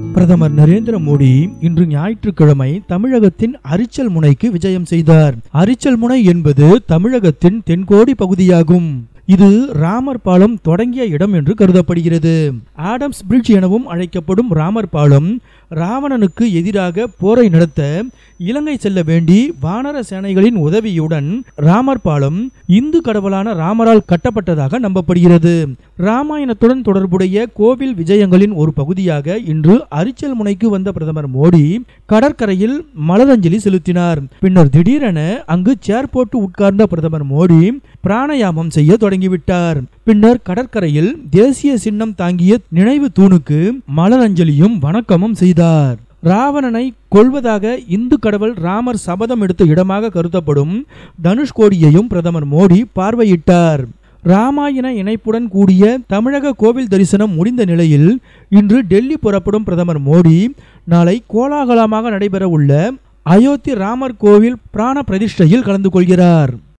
பிரதமர் நரேந்திர மோடி இன்று ஞாயிற்றுக்கிழமை தமிழகத்தின் அரிச்சல் முனைக்கு விஜயம் செய்தார் அரிச்சல் முனை என்பது தமிழகத்தின் தென்கோடி பகுதியாகும் இது ராமர் பாலம் தொடங்கிய இடம் என்று கருதப்படுகிறது ஆடம்ஸ் பிரிட்ஜ் எனவும் அழைக்கப்படும் ராமர் பாலம் ராவணனுக்கு எதிராக போரை நடத்த இலங்கை செல்ல வேண்டி வானர சேனைகளின் உதவியுடன் ராமர் பாலம் இந்து கடவுளான ராமரால் கட்டப்பட்டதாக நம்பப்படுகிறது ராமாயணத்துடன் தொடர்புடைய கோவில் விஜயங்களின் ஒரு பகுதியாக இன்று அரிச்சல் முனைக்கு வந்த பிரதமர் மோடி கடற்கரையில் மலரஞ்சலி செலுத்தினார் பின்னர் திடீரென அங்கு சேர் போட்டு உட்கார்ந்த பிரதமர் மோடி பிராணயாமம் செய்ய தொடங்கிவிட்டார் பின்னர் கடற்கரையில் தேசிய சின்னம் தாங்கிய நினைவு தூணுக்கு மலரஞ்சலியும் வணக்கமும் செய்தார் ராவணனை கொல்வதாக இந்து கடவுள் ராமர் சபதம் எடுத்த இடமாக கருதப்படும் தனுஷ்கோடியையும் பிரதமர் மோடி பார்வையிட்டார் ராமாயண இணைப்புடன் கூடிய தமிழக கோவில் தரிசனம் முடிந்த நிலையில் இன்று டெல்லி புறப்படும் பிரதமர் மோடி நாளை கோலாகலமாக நடைபெற உள்ள அயோத்தி ராமர் கோவில் பிராண பிரதிஷ்டையில் கலந்து கொள்கிறார்